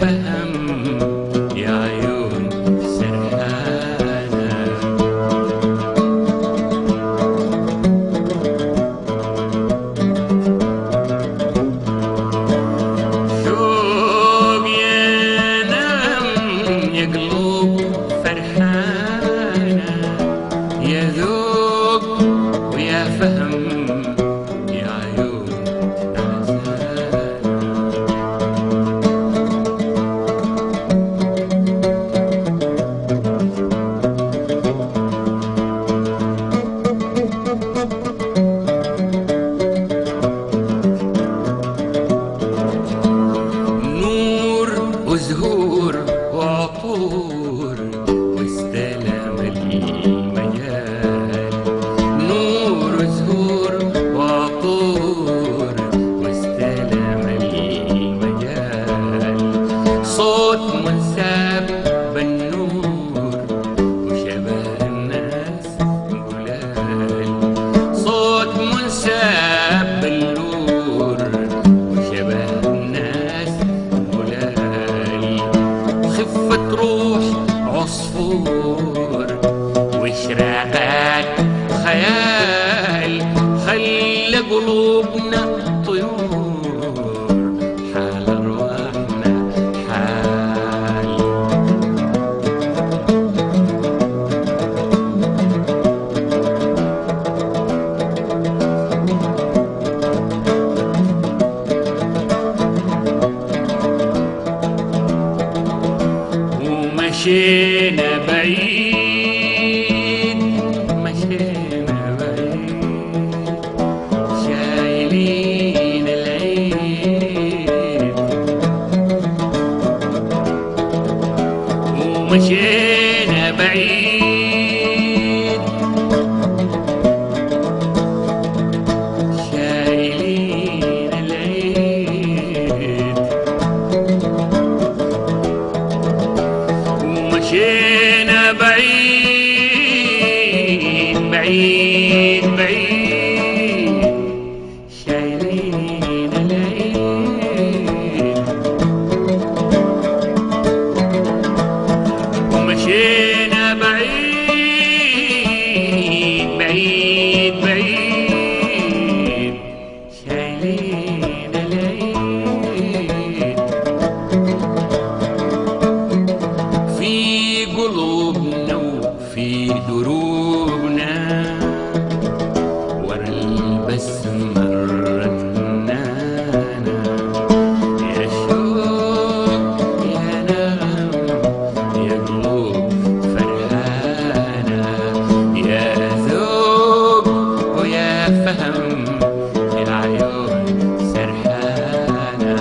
فهم يا عيون سرحانة شوق ينام يا قلوب فرحانة يا ذوق ويا فهم يا عيون عزانة نور وزهور وعطور واستلم المجال نور وزهور وعطور واستلم المجال صوت منساب بالنور وشبه الناس قلال صوت منساب بالنور وشبه الناس قلال خفة روح عصفور واشراقات خيال خلى قلوبنا طيور حال ارواحنا حال ومشينا بعيد مشينا بعيد شايلين العيد ومشينا بعيد شايلين العيد ومشينا بعيد بعيد بعيد شايلين العيد ومشينا بعيد بعيد بعيد شايلين العيد في قلوبنا وفي دروبنا ورا البسمة الرنانة يا شوق يا نغم يا قلوب فرحانة يا ذوق ويا فهم يا عيون سرحانة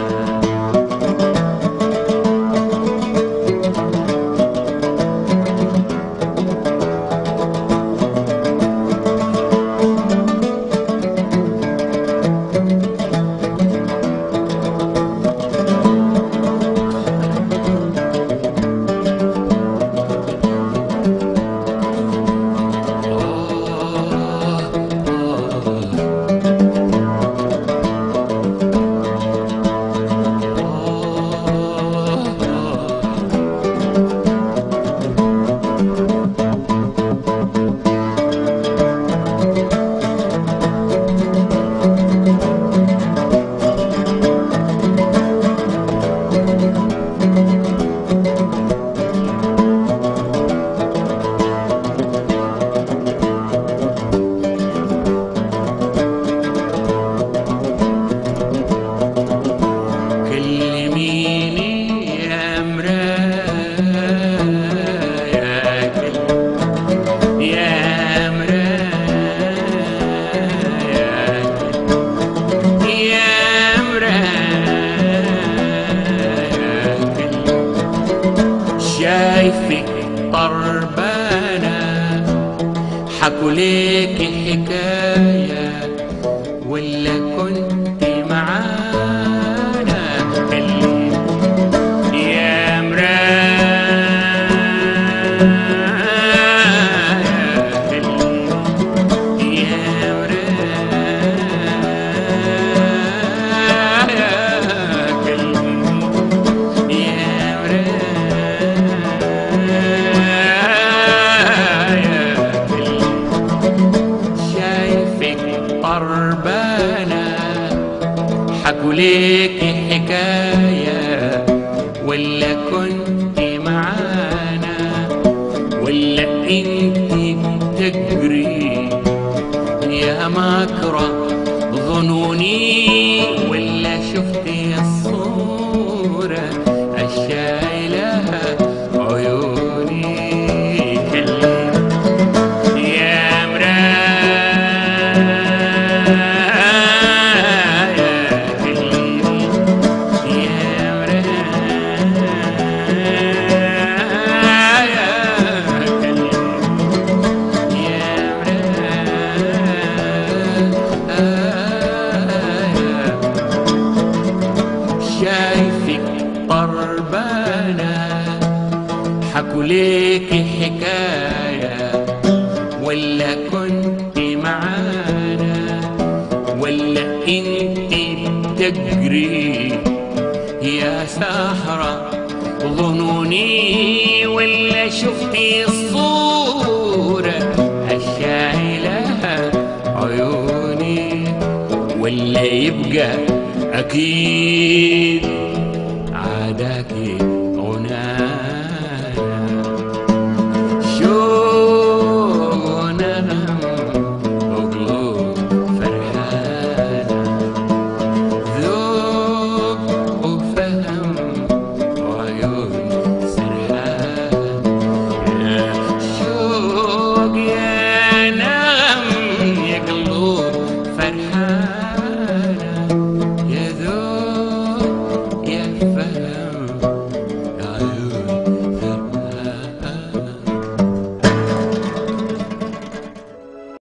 كلميني يا مرايا كل- يا مرايا كل- يا مرايا كل- شايفك طربانة حكوا ليك حكاية ولا كنت معانا اللي يا مرايا اللي يا مرايا اللي يا ليك حكاية ولا كنت معانا ولا انت بتجري يا مكره ظنوني ولا شفتي الصورة الشايلة عيوني كلمة يا مرايا كلمي يا مرايا كلمي يا مرايا شايفك طربانة حكوا ليك حكاية ولا كنت معانا ولا انت بتجري يا سهرة ظنوني ولا شفتي الصورة الشايلة عيوني ولا يبقى أكيد عاداكي غنايا